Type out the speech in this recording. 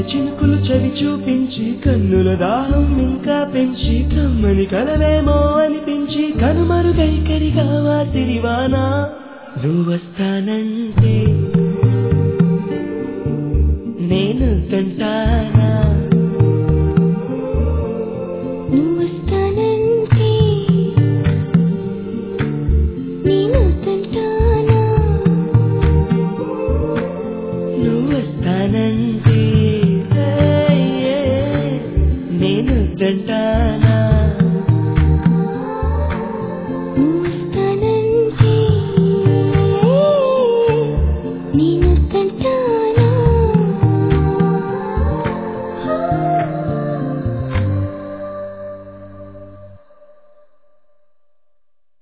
చినుకులు చవి చూపించి కన్నుల దాహం ఇంకా పెంచి కమ్మని కలవేమో అనిపించి కనుమరుగైకరిగా వాసిరివానా నువ్వు వస్తానంటే నేను కంటాను